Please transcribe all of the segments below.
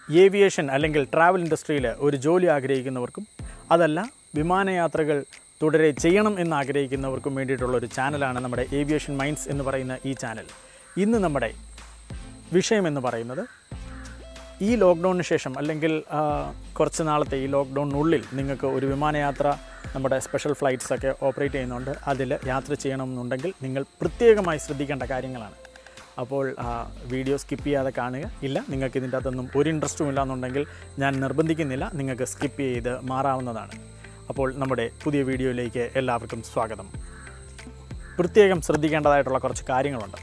aviation അല്ലെങ്കിൽ travel ഇൻഡസ്ട്രിയിൽ ഒരു ജോലി ആഗ്രഹിക്കുന്നവർക്കും അതല്ല വിമാനയാത്രകൾ തുടരെ ചെയ്യണം എന്ന് ആഗ്രഹിക്കുന്നവർക്കും വേണ്ടിയിട്ടുള്ള ഒരു ചാനലാണ് നമ്മുടെ ഏവിയേഷൻ മൈൻഡ്സ് എന്ന് പറയുന്ന ഈ ചാനൽ ഇന്ന് നമ്മുടെ വിഷയം എന്ന് പറയുന്നത് ഈ ലോക്ക്ഡൗണിന് ശേഷം അല്ലെങ്കിൽ ആ, കുറച്ച് നാളത്തെ ഈ ലോക്ക്ഡൗണിനുള്ളിൽ നിങ്ങൾക്ക് ഒരു വിമാനയാത്ര നമ്മുടെ സ്പെഷ്യൽ ഫ്ലൈറ്റ്സ് ഒക്കെ ഓപ്പറേറ്റ് ചെയ്യുന്നുണ്ട് അതിൽ യാത്ര ചെയ്യണമെന്നുണ്ടെങ്കിൽ നിങ്ങൾ പ്രത്യേകമായി ശ്രദ്ധിക്കേണ്ട കാര്യങ്ങളാണ് അപ്പോൾ ആ, വീഡിയോ സ്കിപ്പ് ചെയ്യാതെ കാണുക ഇല്ല നിങ്ങൾക്ക് ഇതിൻ്റെ അകത്തൊന്നും ഒരു ഇൻട്രസ്റ്റും ഇല്ലാന്നുണ്ടെങ്കിൽ ഞാൻ നിർബന്ധിക്കുന്നില്ല നിങ്ങൾക്ക് സ്കിപ്പ് ചെയ്ത് മാറാവുന്നതാണ് അപ്പോൾ നമ്മുടെ പുതിയ വീഡിയോയിലേക്ക് എല്ലാവർക്കും സ്വാഗതം പ്രത്യേകം ശ്രദ്ധിക്കേണ്ടതായിട്ടുള്ള കുറച്ച് കാര്യങ്ങളുണ്ട്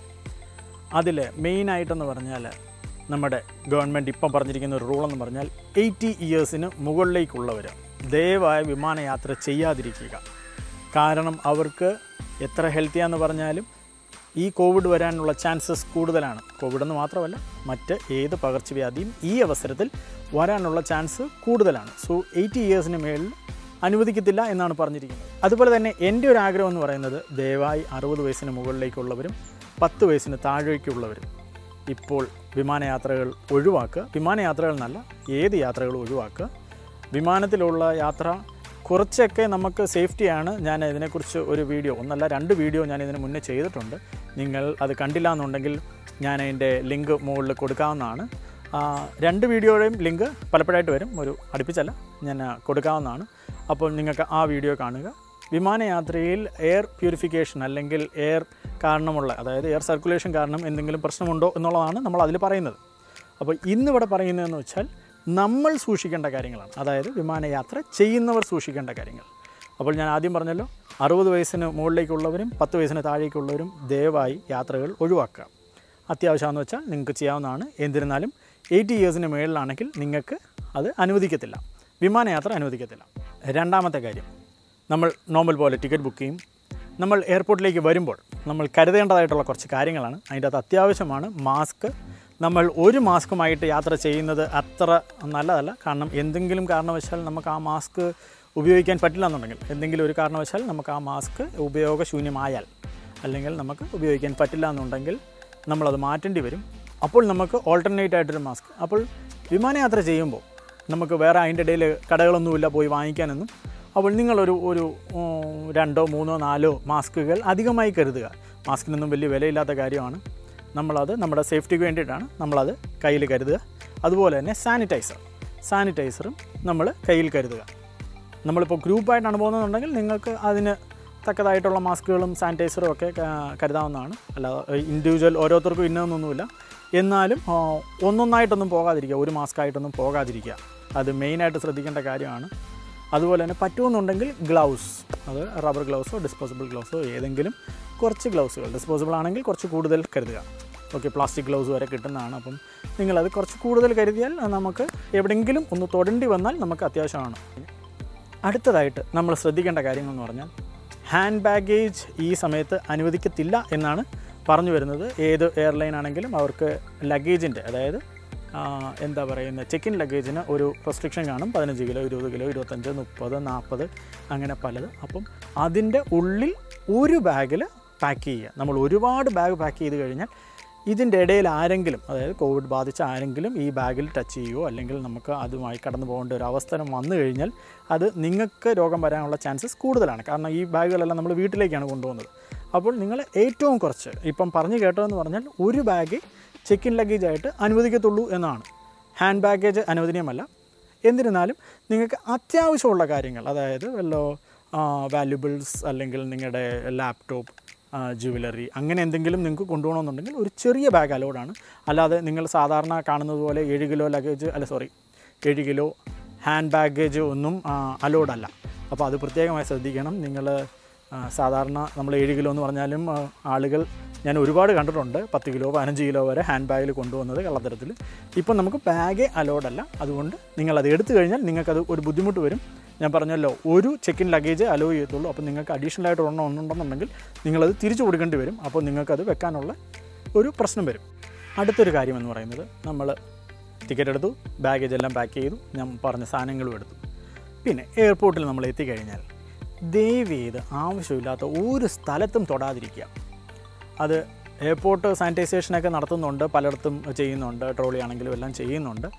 അതിൽ മെയിനായിട്ടെന്ന് പറഞ്ഞാൽ നമ്മുടെ ഗവൺമെൻറ് ഇപ്പം പറഞ്ഞിരിക്കുന്ന ഒരു റൂളെന്ന് പറഞ്ഞാൽ എയ്റ്റി ഇയേഴ്സിന് മുകളിലേക്കുള്ളവർ ദയവായ വിമാനയാത്ര ചെയ്യാതിരിക്കുക കാരണം അവർക്ക് എത്ര ഹെൽത്തിയാന്ന് പറഞ്ഞാലും ഈ കോവിഡ് വരാനുള്ള ചാൻസസ് കൂടുതലാണ് കോവിഡ് എന്ന് മാത്രമല്ല മറ്റ് ഏത് പകർച്ചവ്യാധിയും ഈ അവസരത്തിൽ വരാനുള്ള ചാൻസ് കൂടുതലാണ് സോ എയ്റ്റി ഇയേഴ്സിന് മേളിൽ അനുവദിക്കത്തില്ല എന്നാണ് പറഞ്ഞിരിക്കുന്നത് അതുപോലെ തന്നെ എൻ്റെ ഒരു ആഗ്രഹം എന്ന് പറയുന്നത് ദയവായി അറുപത് വയസ്സിന് മുകളിലേക്കുള്ളവരും പത്ത് വയസ്സിന് താഴേക്കുള്ളവരും ഇപ്പോൾ വിമാനയാത്രകൾ ഒഴിവാക്കുക വിമാനയാത്രകൾ എന്നല്ല ഏത് യാത്രകളും ഒഴിവാക്കുക വിമാനത്തിലുള്ള യാത്ര കുറച്ചൊക്കെ നമുക്ക് സേഫ്റ്റിയാണ് ഞാൻ ഇതിനെക്കുറിച്ച് ഒരു വീഡിയോ ഒന്നല്ല രണ്ട് വീഡിയോ ഞാൻ ഇതിന് മുന്നേ ചെയ്തിട്ടുണ്ട് നിങ്ങൾ അത് കണ്ടില്ല എന്നുണ്ടെങ്കിൽ ഞാൻ അതിൻ്റെ ലിങ്ക് മുകളിൽ കൊടുക്കാവുന്നതാണ് ആ, രണ്ട് വീഡിയോയുടെയും ലിങ്ക് പലപ്പോഴായിട്ട് വരും ഒരു അടുപ്പിച്ചല്ല ഞാൻ ആ, കൊടുക്കാവുന്നതാണ് അപ്പോൾ നിങ്ങൾക്ക് ആ വീഡിയോ കാണുക വിമാനയാത്രയിൽ എയർ പ്യൂരിഫിക്കേഷൻ അല്ലെങ്കിൽ എയർ കാരണമുള്ള അതായത് എയർ സർക്കുലേഷൻ കാരണം എന്തെങ്കിലും പ്രശ്നമുണ്ടോ എന്നുള്ളതാണ് നമ്മൾ അതിൽ പറയുന്നത് അപ്പോൾ ഇന്നിവിടെ പറയുന്നതെന്ന് വെച്ചാൽ നമ്മൾ സൂക്ഷിക്കേണ്ട കാര്യങ്ങളാണ് അതായത് വിമാനയാത്ര ചെയ്യുന്നവർ സൂക്ഷിക്കേണ്ട കാര്യങ്ങൾ അപ്പോൾ ഞാൻ ആദ്യം പറഞ്ഞല്ലോ അറുപത് വയസ്സിന് മുകളിലേക്കുള്ളവരും പത്ത് വയസ്സിന് താഴേക്കുള്ളവരും ദയവായി യാത്രകൾ ഒഴിവാക്കുക അത്യാവശ്യമാണെന്ന് വെച്ചാൽ നിങ്ങൾക്ക് ചെയ്യാവുന്നതാണ് എന്നിരുന്നാലും എയ്റ്റി ഇയേഴ്സിന് മുകളിലാണെങ്കിൽ നിങ്ങൾക്ക് അത് അനുവദിക്കത്തില്ല വിമാനയാത്ര അനുവദിക്കത്തില്ല രണ്ടാമത്തെ കാര്യം നമ്മൾ നോർമൽ പോലെ ടിക്കറ്റ് ബുക്ക് ചെയ്യും നമ്മൾ എയർപോർട്ടിലേക്ക് വരുമ്പോൾ നമ്മൾ കരുതേണ്ടതായിട്ടുള്ള കുറച്ച് കാര്യങ്ങളാണ് അതിൻ്റെ അകത്ത് അത്യാവശ്യമാണ് മാസ്ക് നമ്മൾ ഒരു മാസ്കുമായിട്ട് യാത്ര ചെയ്യുന്നത് അത്ര നല്ലതല്ല കാരണം എന്തെങ്കിലും കാരണവശാൽ നമുക്ക് ആ മാസ്ക് ഉപയോഗിക്കാൻ പറ്റില്ല എന്നുണ്ടെങ്കിൽ എന്തെങ്കിലും ഒരു കാരണവശാൽ നമുക്ക് ആ മാസ്ക് ഉപയോഗശൂന്യമായാൽ അല്ലെങ്കിൽ നമുക്ക് ഉപയോഗിക്കാൻ പറ്റില്ല എന്നുണ്ടെങ്കിൽ നമ്മളത് മാറ്റേണ്ടി വരും അപ്പോൾ നമുക്ക് ഓൾട്ടർനേറ്റ് ആയിട്ടൊരു മാസ്ക് അപ്പോൾ വിമാനയാത്ര ചെയ്യുമ്പോൾ നമുക്ക് വേറെ അതിൻ്റെ ഇടയിൽ കടകളൊന്നുമില്ല പോയി വാങ്ങിക്കാനൊന്നും അപ്പോൾ നിങ്ങളൊരു ഒരു ഉം, രണ്ടോ മൂന്നോ നാലോ മാസ്കുകൾ അധികമായി കരുതുക മാസ്കിനൊന്നും വലിയ വിലയില്ലാത്ത കാര്യമാണ് നമ്മളത് നമ്മുടെ സേഫ്റ്റിക്ക് വേണ്ടിയിട്ടാണ് നമ്മളത് കയ്യിൽ കരുതുക അതുപോലെ തന്നെ സാനിറ്റൈസർ സാനിറ്റൈസറും നമ്മൾ കയ്യിൽ കരുതുക നമ്മളിപ്പോൾ ഗ്രൂപ്പായിട്ടാണ് പോകുന്നതെന്നുണ്ടെങ്കിൽ നിങ്ങൾക്ക് അതിന് തക്കതായിട്ടുള്ള മാസ്കുകളും സാനിറ്റൈസറും ഒക്കെ ക- കരുതാവുന്നതാണ് അല്ലാതെ ഇൻഡിവിജ്വൽ ഓരോരുത്തർക്കും ഇന്നതൊന്നുമില്ല എന്നാലും ആ, ഒന്നൊന്നായിട്ടൊന്നും പോകാതിരിക്കുക ഒരു മാസ്കായിട്ടൊന്നും പോകാതിരിക്കുക അത് മെയിനായിട്ട് ശ്രദ്ധിക്കേണ്ട കാര്യമാണ് അതുപോലെ തന്നെ പറ്റുമെന്നുണ്ടെങ്കിൽ ഗ്ലൗസ് അത് റബ്ബർ ഗ്ലൗസോ ഡിസ്പോസിബിൾ ഗ്ലൗസോ ഏതെങ്കിലും കുറച്ച് ഗ്ലൗസുകൾ ഡിസ്പോസിബിൾ ആണെങ്കിൽ കുറച്ച് കൂടുതൽ കരുതുക ഓക്കെ പ്ലാസ്റ്റിക് ഗ്ലൗസ് വരെ കിട്ടുന്നതാണ് അപ്പം നിങ്ങളത് കുറച്ച് കൂടുതൽ കരുതിയാൽ നമുക്ക് എവിടെയെങ്കിലും ഒന്ന് തൊടേണ്ടി വന്നാൽ നമുക്ക് അത്യാവശ്യമാണ് അടുത്തതായിട്ട് നമ്മൾ ശ്രദ്ധിക്കേണ്ട കാര്യങ്ങൾ എന്ന് പറഞ്ഞാൽ ഹാൻഡ് ബാഗേജ് ഈ സമയത്ത് അനുവദിക്കത്തില്ല എന്നാണ് പറഞ്ഞു വരുന്നത് ഏത് എയർലൈൻ ആണെങ്കിലും അവർക്ക് ലഗേജിൻ്റെ അതായത് ആ, എന്താ പറയുന്നത് ചെക്ക് ഇൻ ലഗേജിന് ഒരു റെസ്ട്രിക്ഷൻ കാണും പതിനഞ്ച് കിലോ ഇരുപത് കിലോ ഇരുപത്തഞ്ച് മുപ്പത് നാൽപ്പത് അങ്ങനെ പലത് അപ്പം അതിൻ്റെ ഉള്ളിൽ ഒരു ബാഗിൽ പാക്ക് ചെയ്യുക നമ്മൾ ഒരുപാട് ബാഗ് പാക്ക് ചെയ്ത് കഴിഞ്ഞാൽ ഇതിൻ്റെ ഇടയിൽ ആരെങ്കിലും അതായത് കോവിഡ് ബാധിച്ച ആരെങ്കിലും ഈ ബാഗിൽ ടച്ച് ചെയ്യുകയോ അല്ലെങ്കിൽ നമുക്ക് അതുമായി കടന്നു പോകേണ്ട ഒരു അവസരം വന്നു കഴിഞ്ഞാൽ അത് നിങ്ങൾക്ക് രോഗം വരാനുള്ള ചാൻസസ് കൂടുതലാണ് കാരണം ഈ ബാഗുകളെല്ലാം നമ്മൾ വീട്ടിലേക്കാണ് കൊണ്ടുപോകുന്നത് അപ്പോൾ നിങ്ങൾ ഏറ്റവും കുറച്ച് ഇപ്പം പറഞ്ഞു കേട്ടതെന്ന് പറഞ്ഞാൽ ഒരു ബാഗ് ചെക്ക് ഇൻ ലഗേജായിട്ട് അനുവദിക്കത്തുള്ളൂ എന്നാണ് ഹാൻഡ് ബാഗേജ് അനുവദനീയമല്ല എന്നിരുന്നാലും നിങ്ങൾക്ക് അത്യാവശ്യമുള്ള കാര്യങ്ങൾ അതായത് വല്ലോ വാല്യുബിൾസ് അല്ലെങ്കിൽ നിങ്ങളുടെ ലാപ്ടോപ്പ് ജുവലറി അങ്ങനെ എന്തെങ്കിലും നിങ്ങൾക്ക് കൊണ്ടുപോകണമെന്നുണ്ടെങ്കിൽ ഒരു ചെറിയ ബാഗ് അലോഡാണ് അല്ലാതെ നിങ്ങൾ സാധാരണ കാണുന്നത് പോലെ ഏഴ് കിലോ ലഗേജ് അല്ല സോറി ഏഴ് കിലോ ഹാൻഡ് ബാഗേജ് ഒന്നും അലോഡ് അല്ല അപ്പോൾ അത് പ്രത്യേകമായി ശ്രദ്ധിക്കണം നിങ്ങൾ സാധാരണ നമ്മൾ ഏഴ് കിലോ എന്ന് പറഞ്ഞാലും ആ, ആളുകൾ ഞാൻ ഒരുപാട് കണ്ടിട്ടുണ്ട് പത്ത് കിലോ പതിനഞ്ച് കിലോ വരെ ഹാൻഡ് ബാഗിൽ കൊണ്ടുവന്നത് കള്ളത്തരത്തിൽ ഇപ്പം നമുക്ക് ബാഗ് അലോഡ് അല്ല അതുകൊണ്ട് നിങ്ങളത് എടുത്തു കഴിഞ്ഞാൽ നിങ്ങൾക്കത് ഒരു ബുദ്ധിമുട്ട് വരും ഞാൻ പറഞ്ഞല്ലോ ഒരു ചെക്ക് ഇൻ ലഗേജ് അലോ ചെയ്യത്തുള്ളൂ അപ്പോൾ നിങ്ങൾക്ക് അഡീഷണൽ ആയിട്ട് ഒരെണ്ണം ഒന്നുണ്ടെന്നുണ്ടെങ്കിൽ നിങ്ങളത് തിരിച്ചു കൊടുക്കേണ്ടി വരും അപ്പോൾ നിങ്ങൾക്കത് വെക്കാനുള്ള ഒരു പ്രശ്നം വരും അടുത്തൊരു കാര്യം എന്ന് പറയുന്നത് നമ്മൾ ടിക്കറ്റ് എടുത്തു ബാഗേജ് എല്ലാം പാക്ക് ചെയ്തു ഞാൻ പറഞ്ഞ സാധനങ്ങളും എടുത്തു പിന്നെ എയർപോർട്ടിൽ നമ്മൾ എത്തിക്കഴിഞ്ഞാൽ ദയവ് ചെയ്ത് ആവശ്യമില്ലാത്ത ഒരു സ്ഥലത്തും തൊടാതിരിക്കുക അത് എയർപോർട്ട് സാനിറ്റൈസേഷനൊക്കെ നടത്തുന്നുണ്ട് പലയിടത്തും ചെയ്യുന്നുണ്ട് ട്രോളി ആണെങ്കിലും എല്ലാം ചെയ്യുന്നുണ്ട്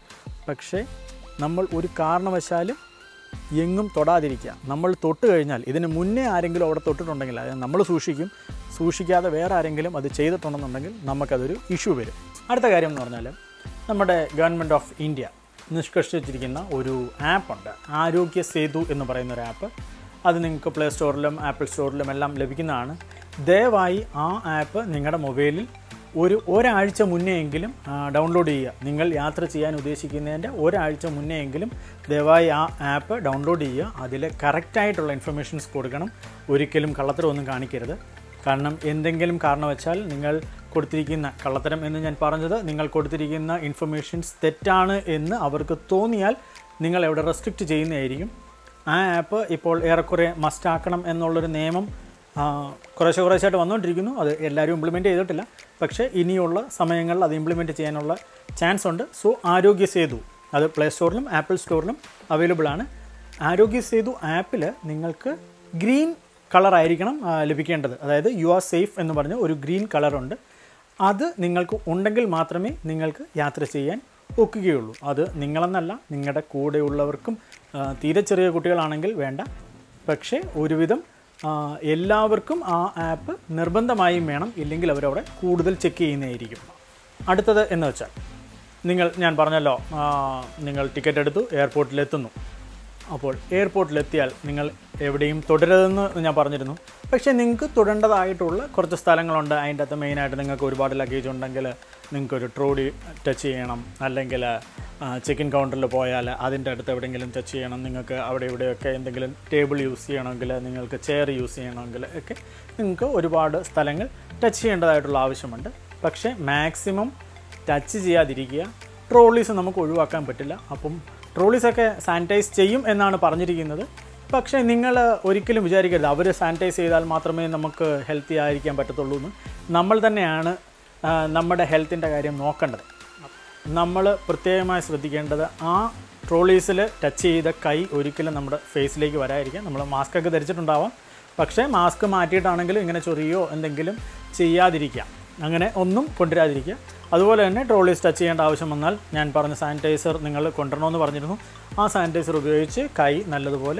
പക്ഷേ നമ്മൾ ഒരു കാരണവശാലും എങ്ങും തൊടാതിരിക്കുക നമ്മൾ തൊട്ട് കഴിഞ്ഞാൽ ഇതിന് മുന്നേ ആരെങ്കിലും അവിടെ തൊട്ടിട്ടുണ്ടെങ്കിൽ അതായത് നമ്മൾ സൂക്ഷിക്കും സൂക്ഷിക്കാതെ വേറെ ആരെങ്കിലും അത് ചെയ്തിട്ടുണ്ടെന്നുണ്ടെങ്കിൽ നമുക്കതൊരു ഇഷ്യൂ വരും അടുത്ത കാര്യം എന്ന് പറഞ്ഞാൽ നമ്മുടെ ഗവൺമെൻറ് ഓഫ് ഇന്ത്യ നിഷ്കർഷിച്ചിരിക്കുന്ന ഒരു ആപ്പുണ്ട് ആരോഗ്യ സേതു എന്ന് പറയുന്ന ഒരു ആപ്പ് അത് നിങ്ങൾക്ക് പ്ലേ സ്റ്റോറിലും ആപ്പിൾ സ്റ്റോറിലും എല്ലാം ലഭിക്കുന്നതാണ് ദയവായി ആ ആപ്പ് നിങ്ങളുടെ മൊബൈലിൽ ഒരു ഒരാഴ്ച മുന്നേ എങ്കിലും ഡൗൺലോഡ് ചെയ്യുക നിങ്ങൾ യാത്ര ചെയ്യാൻ ഉദ്ദേശിക്കുന്നതിൻ്റെ ഒരാഴ്ച മുന്നേ എങ്കിലും ദയവായി ആ ആപ്പ് ഡൗൺലോഡ് ചെയ്യുക അതിൽ കറക്റ്റായിട്ടുള്ള ഇൻഫർമേഷൻസ് കൊടുക്കണം ഒരിക്കലും കള്ളത്തരമൊന്നും കാണിക്കരുത് കാരണം എന്തെങ്കിലും കാരണവശാൽ നിങ്ങൾ കൊടുത്തിരിക്കുന്ന കള്ളത്തരം എന്ന് ഞാൻ പറഞ്ഞത് നിങ്ങൾ കൊടുത്തിരിക്കുന്ന ഇൻഫർമേഷൻസ് തെറ്റാണ് എന്ന് അവർക്ക് തോന്നിയാൽ നിങ്ങൾ എവിടെ റെസ്ട്രിക്റ്റ് ചെയ്യുന്നതായിരിക്കും ആ ആപ്പ് ഇപ്പോൾ ഏറെക്കുറെ മസ്റ്റാക്കണം എന്നുള്ളൊരു നിയമം ആ, കുറേശ്ശെ കുറേശ്ശായിട്ട് വന്നുകൊണ്ടിരിക്കുന്നു അത് എല്ലാവരും ഇംപ്ലിമെൻറ്റ് ചെയ്തിട്ടില്ല പക്ഷേ ഇനിയുള്ള സമയങ്ങളിൽ അത് ഇംപ്ലിമെൻറ്റ് ചെയ്യാനുള്ള ചാൻസ് ഉണ്ട് സോ ആരോഗ്യ സേതു അത് പ്ലേ സ്റ്റോറിലും ആപ്പിൾ സ്റ്റോറിലും അവൈലബിൾ ആണ് ആരോഗ്യ സേതു ആപ്പിൽ നിങ്ങൾക്ക് ഗ്രീൻ കളർ ആയിരിക്കണം ആ, ലഭിക്കേണ്ടത് അതായത് യു ആർ സേഫ് എന്ന് പറഞ്ഞ ഒരു ഗ്രീൻ കളറുണ്ട് അത് നിങ്ങൾക്ക് ഉണ്ടെങ്കിൽ മാത്രമേ നിങ്ങൾക്ക് യാത്ര ചെയ്യാൻ ഒക്കുകയുള്ളൂ അത് നിങ്ങളെന്നല്ല നിങ്ങളുടെ കൂടെയുള്ളവർക്കും ആ, തീരെ ചെറിയ കുട്ടികളാണെങ്കിൽ വേണ്ട പക്ഷേ ഒരുവിധം ആ, എല്ലാവർക്കും ആ ആപ്പ് നിർബന്ധമായും വേണം ഇല്ലെങ്കിൽ അവരവിടെ കൂടുതൽ ചെക്ക് ചെയ്യുന്നതായിരിക്കും അടുത്തത് എന്ന് വെച്ചാൽ നിങ്ങൾ ഞാൻ പറഞ്ഞല്ലോ ആ, നിങ്ങൾ ടിക്കറ്റ് എടുത്തു എയർപോർട്ടിലെത്തുന്നു അപ്പോൾ എയർപോർട്ടിലെത്തിയാൽ നിങ്ങൾ എവിടെയും തുടരുതെന്ന് ഞാൻ പറഞ്ഞിരുന്നു പക്ഷേ നിങ്ങൾക്ക് തുടേണ്ടതായിട്ടുള്ള കുറച്ച് സ്ഥലങ്ങളുണ്ട് അതിൻ്റെ അകത്ത് മെയിനായിട്ട് നിങ്ങൾക്ക് ഒരുപാട് ലഗേജ് ഉണ്ടെങ്കിൽ നിങ്ങൾക്കൊരു ട്രോഡി ടച്ച് ചെയ്യണം അല്ലെങ്കിൽ ചെക്ക് ഇൻ കൗണ്ടറിൽ പോയാൽ അതിൻ്റെ അടുത്ത് എവിടെയെങ്കിലും ടച്ച് ചെയ്യണം നിങ്ങൾക്ക് അവിടെ ഇവിടെയൊക്കെ എന്തെങ്കിലും ടേബിൾ യൂസ് ചെയ്യണമെങ്കിൽ നിങ്ങൾക്ക് ചെയർ യൂസ് ചെയ്യണമെങ്കിൽ ഒക്കെ നിങ്ങൾക്ക് ഒരുപാട് സ്ഥലങ്ങൾ ടച്ച് ചെയ്യേണ്ടതായിട്ടുള്ള ആവശ്യമുണ്ട് പക്ഷേ മാക്സിമം ടച്ച് ചെയ്യാതിരിക്കുക ട്രോളീസ് നമുക്ക് ഒഴിവാക്കാൻ പറ്റില്ല അപ്പം ട്രോളീസൊക്കെ സാനിറ്റൈസ് ചെയ്യും എന്നാണ് പറഞ്ഞിരിക്കുന്നത് പക്ഷേ നിങ്ങൾ ഒരിക്കലും വിചാരിക്കരുത് അവർ സാനിറ്റൈസ് ചെയ്താൽ മാത്രമേ നമുക്ക് ഹെൽത്തി ആയിരിക്കാൻ പറ്റത്തുള്ളൂ എന്ന് നമ്മൾ തന്നെയാണ് ആ, നമ്മുടെ ഹെൽത്തിൻ്റെ കാര്യം നോക്കേണ്ടത് നമ്മൾ പ്രത്യേകമായി ശ്രദ്ധിക്കേണ്ടത് ആ ട്രോളീസിൽ ടച്ച് ചെയ്ത കൈ ഒരിക്കലും നമ്മുടെ ഫേസിലേക്ക് വരാതിരിക്കാം നമ്മൾ മാസ്ക് ഒക്കെ ധരിച്ചിട്ടുണ്ടാവാം പക്ഷേ മാസ്ക് മാറ്റിയിട്ടാണെങ്കിലും ഇങ്ങനെ ചൊറിയോ എന്തെങ്കിലും ചെയ്യാതിരിക്കാം അങ്ങനെ ഒന്നും കൊണ്ടുവരാതിരിക്കുക അതുപോലെ തന്നെ ട്രോളീസ് ടച്ച് ചെയ്യേണ്ട ആവശ്യം വന്നാൽ ഞാൻ പറഞ്ഞ സാനിറ്റൈസർ നിങ്ങൾ കൊണ്ടുവരണമെന്ന് പറഞ്ഞിരുന്നു ആ സാനിറ്റൈസർ ഉപയോഗിച്ച് കൈ നല്ലതുപോലെ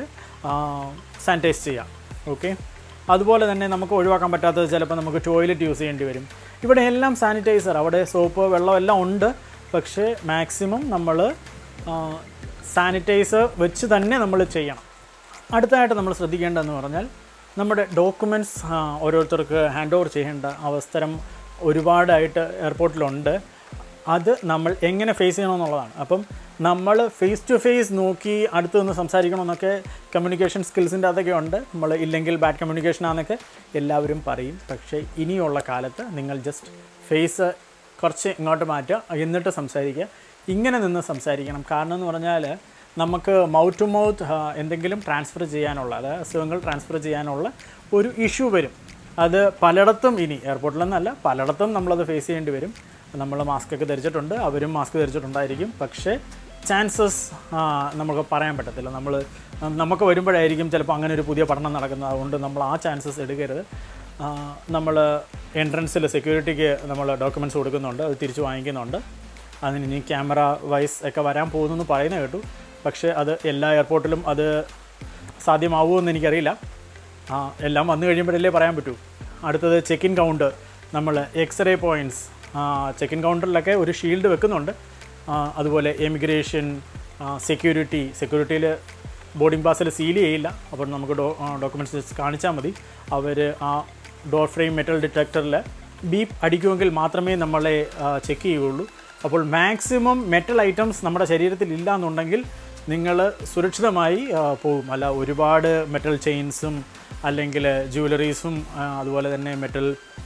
സാനിറ്റൈസ് ചെയ്യാം ഓക്കെ അതുപോലെ തന്നെ നമുക്ക് ഒഴിവാക്കാൻ പറ്റാത്തത് ചിലപ്പോൾ നമുക്ക് ടോയ്ലറ്റ് യൂസ് ചെയ്യേണ്ടി വരും ഇവിടെ എല്ലാം സാനിറ്റൈസർ അവിടെ സോപ്പ് വെള്ളം എല്ലാം ഉണ്ട് പക്ഷേ മാക്സിമം നമ്മൾ സാനിറ്റൈസർ വെച്ച് തന്നെ നമ്മൾ ചെയ്യണം അടുത്തതായിട്ട് നമ്മൾ ശ്രദ്ധിക്കേണ്ടതെന്ന് പറഞ്ഞാൽ നമ്മുടെ ഡോക്യുമെൻറ്റ്സ് ഓരോരുത്തർക്ക് ഹാൻഡ് ഓവർ ചെയ്യേണ്ട അവസരം ഒരുപാടായിട്ട് എയർപോർട്ടിലുണ്ട് അത് നമ്മൾ എങ്ങനെ ഫേസ് ചെയ്യണമെന്നുള്ളതാണ് അപ്പം നമ്മൾ ഫേസ് ടു ഫേസ് നോക്കി അടുത്ത് നിന്ന് സംസാരിക്കണമെന്നൊക്കെ കമ്മ്യൂണിക്കേഷൻ സ്കിൽസിൻ്റെ അതൊക്കെ ഉണ്ട് നമ്മൾ ഇല്ലെങ്കിൽ ബാഡ് കമ്മ്യൂണിക്കേഷൻ ആണെന്നൊക്കെ എല്ലാവരും പറയും പക്ഷേ ഇനിയുള്ള കാലത്ത് നിങ്ങൾ ജസ്റ്റ് ഫേസ് കുറച്ച് ഇങ്ങോട്ട് മാറ്റുക എന്നിട്ട് സംസാരിക്കുക ഇങ്ങനെ നിന്ന് സംസാരിക്കണം കാരണം എന്ന് പറഞ്ഞാൽ നമുക്ക് മൗത്ത് ടു മൗത്ത് എന്തെങ്കിലും ട്രാൻസ്ഫർ ചെയ്യാനുള്ള അതായത് അസുഖങ്ങൾ ട്രാൻസ്ഫർ ചെയ്യാനുള്ള ഒരു ഇഷ്യൂ വരും അത് പലയിടത്തും ഇനി എയർപോർട്ടിലെന്നല്ല പലയിടത്തും നമ്മളത് ഫേസ് ചെയ്യേണ്ടി വരും നമ്മൾ മാസ്ക് ഒക്കെ ധരിച്ചിട്ടുണ്ട് അവരും മാസ്ക് ധരിച്ചിട്ടുണ്ടായിരിക്കും പക്ഷേ ചാൻസസ് നമുക്ക് പറയാൻ പറ്റത്തില്ല നമ്മൾ നമുക്ക് വരുമ്പോഴായിരിക്കും ചിലപ്പോൾ അങ്ങനെ ഒരു പുതിയ പഠനം നടക്കുന്നത് അതുകൊണ്ട് നമ്മൾ ആ ചാൻസസ് എടുക്കരുത് നമ്മൾ എൻട്രൻസിൽ സെക്യൂരിറ്റിക്ക് നമ്മൾ ഡോക്യുമെൻറ്റ്സ് കൊടുക്കുന്നുണ്ട് അത് തിരിച്ച് വാങ്ങിക്കുന്നുണ്ട് അതിന് ഇനി ക്യാമറ വൈസ് ഒക്കെ വരാൻ പോകുന്നു പറയുന്നത് കേട്ടു പക്ഷേ അത് എല്ലാ എയർപോർട്ടിലും അത് സാധ്യമാവുമോ എന്ന് എനിക്കറിയില്ല ആ, എല്ലാം വന്നു കഴിയുമ്പോഴല്ലേ പറയാൻ പറ്റൂ അടുത്തത് ചെക്ക് ഇൻ കൗണ്ടർ നമ്മൾ എക്സ്റേ പോയിൻറ്റ്സ് ചെക്ക് ഇൻ കൗണ്ടറിലൊക്കെ ഒരു ഷീൽഡ് വെക്കുന്നുണ്ട് ആ, അതുപോലെ എമിഗ്രേഷൻ സെക്യൂരിറ്റി സെക്യൂരിറ്റിയിൽ ബോർഡിംഗ് പാസിൽ സീൽ ചെയ്യില്ല അപ്പോൾ നമുക്ക് ഡോ ഡോക്യുമെൻറ്റ്സ് കാണിച്ചാൽ മതി അവർ ആ ഡോർ ഫ്രെയിം മെറ്റൽ ഡിറ്റക്ടറിൽ ബീപ്പ് അടിക്കുമെങ്കിൽ മാത്രമേ നമ്മളെ ചെക്ക് ചെയ്യുകയുള്ളൂ അപ്പോൾ മാക്സിമം മെറ്റൽ ഐറ്റംസ് നമ്മുടെ ശരീരത്തിൽ ഇല്ല എന്നുണ്ടെങ്കിൽ നിങ്ങൾ സുരക്ഷിതമായി ആ, പോകും അല്ല ഒരുപാട് മെറ്റൽ ചെയിൻസും അല്ലെങ്കിൽ ജുവലറീസും അതുപോലെ തന്നെ മെറ്റൽ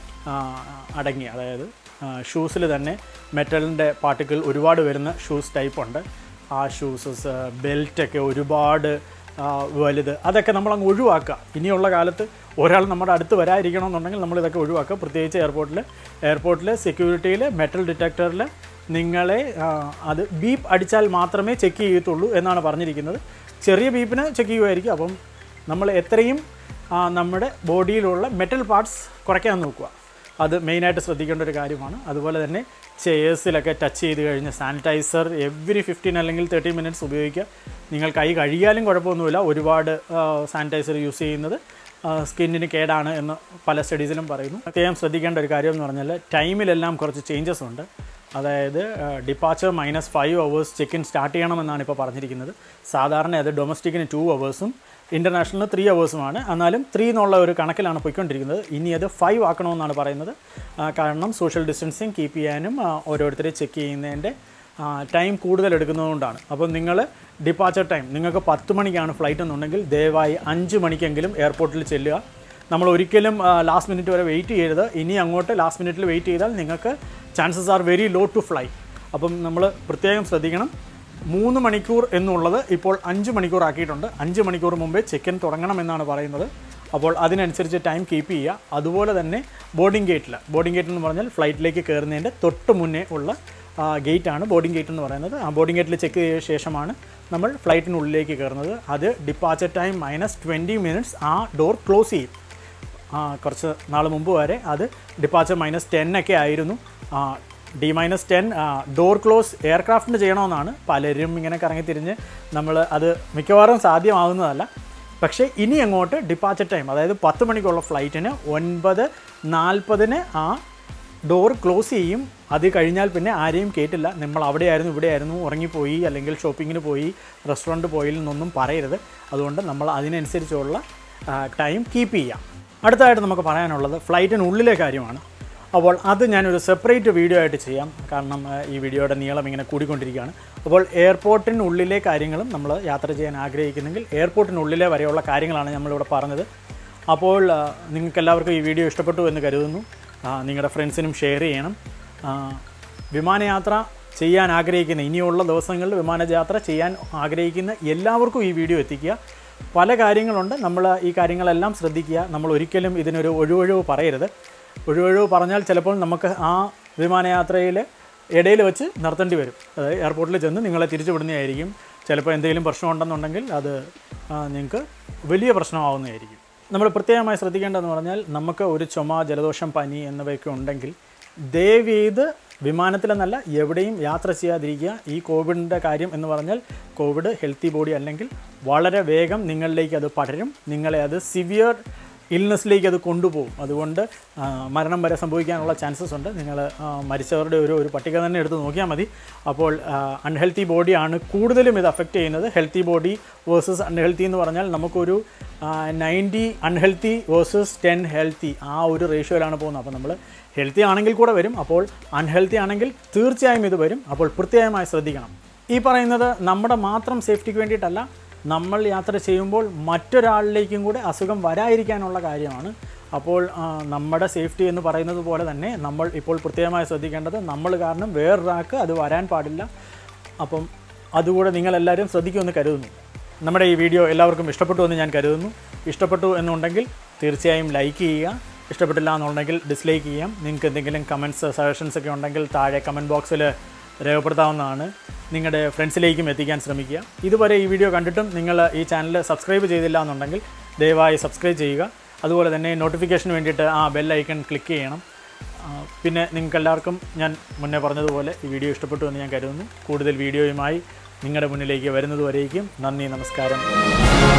അടങ്ങി അതായത് ഷൂസിൽ തന്നെ മെറ്റലിൻ്റെ പാർട്ടിക്കിൾ ഒരുപാട് വരുന്ന ഷൂസ് ടൈപ്പ് ഉണ്ട് ആ ഷൂസസ് ബെൽറ്റൊക്കെ ഒരുപാട് ആ, വലുത് അതൊക്കെ നമ്മൾ അങ്ങ് ഒഴിവാക്കുക ഇനിയുള്ള കാലത്ത് ഒരാൾ നമ്മുടെ അടുത്ത് വരാതിരിക്കണമെന്നുണ്ടെങ്കിൽ നമ്മൾ ഇതൊക്കെ ഒഴിവാക്കുക പ്രത്യേകിച്ച് എയർപോർട്ടിൽ എയർപോർട്ടിൽ സെക്യൂരിറ്റിയിൽ മെറ്റൽ ഡിറ്റക്ടറിൽ നിങ്ങളെ ആ, അത് ബീപ്പ് അടിച്ചാൽ മാത്രമേ ചെക്ക് ചെയ്യത്തുള്ളൂ എന്നാണ് പറഞ്ഞിരിക്കുന്നത് ചെറിയ ബീപ്പിന് ചെക്ക് ചെയ്യുമായിരിക്കും അപ്പം നമ്മൾ എത്രയും ആ, നമ്മുടെ ബോഡിയിലുള്ള മെറ്റൽ പാർട്സ് കുറയ്ക്കാൻ നോക്കുക അത് മെയിനായിട്ട് ശ്രദ്ധിക്കേണ്ട ഒരു കാര്യമാണ് അതുപോലെ തന്നെ ചെയേഴ്സിലൊക്കെ ടച്ച് ചെയ്ത് കഴിഞ്ഞ് സാനിറ്റൈസർ എവറി ഫിഫ്റ്റീൻ അല്ലെങ്കിൽ തേർട്ടി മിനിറ്റ്സ് ഉപയോഗിക്കുക നിങ്ങൾ കൈ കഴുകിയാലും കുഴപ്പമൊന്നുമില്ല ഒരുപാട് സാനിറ്റൈസർ യൂസ് ചെയ്യുന്നത് സ്കിന്നിന് കേടാണ് എന്ന് പല സ്റ്റഡീസിലും പറയുന്നു പ്രത്യേകം ശ്രദ്ധിക്കേണ്ട ഒരു കാര്യം എന്ന് പറഞ്ഞാൽ ടൈമിലെല്ലാം കുറച്ച് ചേഞ്ചസ് ഉണ്ട് അതായത് departure minus five hours check in start ചെയ്യണമെന്നാണ് ഇപ്പോൾ പറഞ്ഞിരിക്കുന്നത് സാധാരണ അത് ഡൊമസ്റ്റിക്കിന് ടു അവേഴ്സും ഇൻ്റർനാഷണൽ ത്രീ അവേഴ്സുമാണ് എന്നാലും ത്രീ എന്നുള്ള ഒരു കണക്കിലാണ് പോയിക്കൊണ്ടിരിക്കുന്നത് ഇനി അത് ഫൈവ് ആക്കണമെന്നാണ് പറയുന്നത് ആ, കാരണം സോഷ്യൽ ഡിസ്റ്റൻസിങ് കീപ്പ് ചെയ്യാനും ആ, ഓരോരുത്തരെ ചെക്ക് ചെയ്യുന്നതിൻ്റെ ടൈം കൂടുതൽ എടുക്കുന്നതുകൊണ്ടാണ് അപ്പോൾ നിങ്ങൾ ഡിപ്പാച്ചർ ടൈം നിങ്ങൾക്ക് പത്ത് മണിക്കാണ് ഫ്ലൈറ്റ് എന്നുണ്ടെങ്കിൽ ദയവായി അഞ്ച് മണിക്കെങ്കിലും എയർപോർട്ടിൽ ചെല്ലുക നമ്മൾ ഒരിക്കലും ലാസ്റ്റ് മിനിറ്റ് വരെ വെയിറ്റ് ചെയ്യരുത് ഇനി അങ്ങോട്ട് ലാസ്റ്റ് മിനിറ്റിൽ വെയിറ്റ് ചെയ്താൽ നിങ്ങൾക്ക് chances are very low to fly അപ്പം നമ്മൾ പ്രത്യേകം ശ്രദ്ധിക്കണം മൂന്ന് മണിക്കൂർ എന്നുള്ളത് ഇപ്പോൾ അഞ്ച് മണിക്കൂർ ആക്കിയിട്ടുണ്ട് അഞ്ച് മണിക്കൂർ മുമ്പേ ചെക്ക് ഇൻ തുടങ്ങണമെന്നാണ് പറയുന്നത് അപ്പോൾ അതിനനുസരിച്ച് ടൈം കീപ്പ് ചെയ്യുക അതുപോലെ തന്നെ ബോർഡിംഗ് ഗേറ്റിൽ ബോർഡിംഗ് ഗേറ്റ് എന്ന് പറഞ്ഞാൽ ഫ്ലൈറ്റിലേക്ക് കയറുന്നതിൻ്റെ തൊട്ട് മുന്നേ ഉള്ള ഗേറ്റാണ് ബോർഡിംഗ് ഗേറ്റ് എന്ന് പറയുന്നത് ആ ബോർഡിംഗ് ഗേറ്റിൽ ചെക്ക് ചെയ്ത ശേഷമാണ് നമ്മൾ ഫ്ലൈറ്റിനുള്ളിലേക്ക് കയറുന്നത് അത് departure time minus twenty minutes ആ ഡോർ ക്ലോസ് ചെയ്യും ആ, കുറച്ച് നാൾ മുമ്പ് വരെ അത് ഡിപ്പാച്ചർ മൈനസ് ടെൻ ഒക്കെ ആയിരുന്നു D minus ten door close എയർക്രാഫ്റ്റിന് ചെയ്യണമെന്നാണ് പലരും ഇങ്ങനെ കറങ്ങി തിരിഞ്ഞ് നമ്മൾ അത് മിക്കവാറും സാധ്യമാകുന്നതല്ല പക്ഷേ ഇനി അങ്ങോട്ട് ഡിപ്പാച്ചർ ടൈം അതായത് പത്ത് മണിക്കുള്ള ഫ്ലൈറ്റിന് ഒൻപത് നാൽപ്പതിന് ആ ഡോർ ക്ലോസ് ചെയ്യും അത് കഴിഞ്ഞാൽ പിന്നെ ആരെയും കേട്ടില്ല നമ്മൾ അവിടെയായിരുന്നു ഇവിടെയായിരുന്നു ഉറങ്ങിപ്പോയി അല്ലെങ്കിൽ ഷോപ്പിങ്ങിന് പോയി റെസ്റ്റോറൻറ്റ് പോയി എന്നൊന്നും പറയരുത് അതുകൊണ്ട് നമ്മൾ അതിനനുസരിച്ചുള്ള ടൈം കീപ്പ് ചെയ്യാം അടുത്തതായിട്ട് നമുക്ക് പറയാനുള്ളത് ഫ്ലൈറ്റിനുള്ളിലെ കാര്യമാണ് അപ്പോൾ അത് ഞാനൊരു സെപ്പറേറ്റ് വീഡിയോ ആയിട്ട് ചെയ്യാം കാരണം ആ, ഈ വീഡിയോയുടെ നീളം ഇങ്ങനെ കൂടിക്കൊണ്ടിരിക്കുകയാണ് അപ്പോൾ എയർപോർട്ടിനുള്ളിലെ കാര്യങ്ങളും നമ്മൾ യാത്ര ചെയ്യാൻ ആഗ്രഹിക്കുന്നെങ്കിൽ എയർപോർട്ടിനുള്ളിലെ വരെയുള്ള കാര്യങ്ങളാണ് നമ്മളിവിടെ പറഞ്ഞത് അപ്പോൾ നിങ്ങൾക്ക് എല്ലാവർക്കും ഈ വീഡിയോ ഇഷ്ടപ്പെട്ടു എന്ന് കരുതുന്നു ആ, നിങ്ങളുടെ ഫ്രണ്ട്സിനും ഷെയർ ചെയ്യണം ആ, വിമാനയാത്ര ചെയ്യാൻ ആഗ്രഹിക്കുന്ന ഇനിയുള്ള ദിവസങ്ങളിൽ വിമാനയാത്ര ചെയ്യാൻ ആഗ്രഹിക്കുന്ന എല്ലാവർക്കും ഈ വീഡിയോ എത്തിക്കുക പല കാര്യങ്ങളുണ്ട് നമ്മൾ ഈ കാര്യങ്ങളെല്ലാം ശ്രദ്ധിക്കുക നമ്മൾ ഒരിക്കലും ഇതിനൊരു ഒഴിവൊഴിവ് പറയരുത് ഒഴിവൊഴിവ് പറഞ്ഞാൽ ചിലപ്പോൾ നമുക്ക് ആ വിമാനയാത്രയിൽ ഇടയിൽ വെച്ച് നിർത്തേണ്ടി വരും അതായത് എയർപോർട്ടിൽ ചെന്ന് നിങ്ങളെ തിരിച്ചു വിടുന്നതായിരിക്കും ചിലപ്പോൾ എന്തെങ്കിലും പ്രശ്നമുണ്ടെന്നുണ്ടെങ്കിൽ അത് നിങ്ങൾക്ക് വലിയ പ്രശ്നമാവുന്നതായിരിക്കും നമ്മൾ പ്രത്യേകമായി ശ്രദ്ധിക്കേണ്ടതെന്ന് പറഞ്ഞാൽ നമുക്ക് ഒരു ചുമ ജലദോഷം പനി എന്നിവയൊക്കെ ഉണ്ടെങ്കിൽ ദയവേത് വിമാനത്തിലെന്നല്ല എവിടെയും യാത്ര ചെയ്യാതിരിക്കുക ഈ കോവിഡിൻ്റെ കാര്യം എന്ന് പറഞ്ഞാൽ കോവിഡ് ഹെൽത്തി ബോഡി അല്ലെങ്കിൽ വളരെ വേഗം നിങ്ങളിലേക്ക് അത് പടരും നിങ്ങളെ അത് സിവിയർ ഇൽനെസ്സിലേക്ക് അത് കൊണ്ടുപോകും അതുകൊണ്ട് ആ, മരണം വരെ സംഭവിക്കാനുള്ള ചാൻസസ് ഉണ്ട് നിങ്ങൾ മരിച്ചവരുടെ ഒരു ഒരു പട്ടിക തന്നെ എടുത്ത് നോക്കിയാൽ മതി അപ്പോൾ അൺഹെൽത്തി ബോഡിയാണ് കൂടുതലും ഇത് അഫക്റ്റ് ചെയ്യുന്നത് ഹെൽത്തി ബോഡി വേഴ്സസ് അൺഹെൽത്തി എന്ന് പറഞ്ഞാൽ നമുക്കൊരു ninety unhealthy versus ten healthy ആ ഒരു റേഷ്യോയിലാണ് പോകുന്നത് അപ്പോൾ നമ്മൾ ഹെൽത്തി ആണെങ്കിൽ കൂടെ വരും അപ്പോൾ അൺഹെൽത്തി ആണെങ്കിൽ തീർച്ചയായും ഇത് വരും അപ്പോൾ പ്രത്യേകമായി ശ്രദ്ധിക്കണം ഈ പറയുന്നത് നമ്മുടെ മാത്രം സേഫ്റ്റിക്ക് വേണ്ടിയിട്ടല്ല നമ്മൾ യാത്ര ചെയ്യുമ്പോൾ മറ്റൊരാളിലേക്കും കൂടെ അസുഖം വരാതിരിക്കാനുള്ള കാര്യമാണ് അപ്പോൾ ആ, നമ്മുടെ സേഫ്റ്റി എന്ന് പറയുന്നത് പോലെ തന്നെ നമ്മൾ ഇപ്പോൾ പ്രത്യേകമായി ശ്രദ്ധിക്കേണ്ടത് നമ്മൾ കാരണം വേറൊരാൾക്ക് അത് വരാൻ പാടില്ല അപ്പം അതുകൂടെ നിങ്ങളെല്ലാവരും ശ്രദ്ധിക്കുമെന്ന് കരുതുന്നു നമ്മുടെ ഈ വീഡിയോ എല്ലാവർക്കും ഇഷ്ടപ്പെട്ടു എന്ന് ഞാൻ കരുതുന്നു ഇഷ്ടപ്പെട്ടു എന്നുണ്ടെങ്കിൽ തീർച്ചയായും ലൈക്ക് ചെയ്യുക ഇഷ്ടപ്പെട്ടില്ല എന്നുണ്ടെങ്കിൽ ഡിസ്ലൈക്ക് ചെയ്യാം നിങ്ങൾക്ക് എന്തെങ്കിലും കമൻറ്റ്സ് സജഷൻസ് ഒക്കെ ഉണ്ടെങ്കിൽ താഴെ കമൻറ്റ് ബോക്സിൽ രേഖപ്പെടുത്താവുന്നതാണ് നിങ്ങളുടെ ഫ്രണ്ട്സിലേക്കും എത്തിക്കാൻ ശ്രമിക്കുക ഇതുവരെ ഈ വീഡിയോ കണ്ടിട്ടും നിങ്ങൾ ഈ ചാനൽ സബ്സ്ക്രൈബ് ചെയ്തില്ല എന്നുണ്ടെങ്കിൽ ദയവായി സബ്സ്ക്രൈബ് ചെയ്യുക അതുപോലെ തന്നെ നോട്ടിഫിക്കേഷന് വേണ്ടിയിട്ട് ആ ബെൽ ഐക്കൺ ക്ലിക്ക് ചെയ്യണം ആ, പിന്നെ നിങ്ങൾക്ക് എല്ലാവർക്കും ഞാൻ മുന്നേ പറഞ്ഞതുപോലെ ഈ വീഡിയോ ഇഷ്ടപ്പെട്ടു എന്ന് ഞാൻ കരുതുന്നു കൂടുതൽ വീഡിയോയുമായി നിങ്ങളുടെ മുന്നിലേക്ക് വരുന്നതുവരേക്കും നന്ദി നമസ്കാരം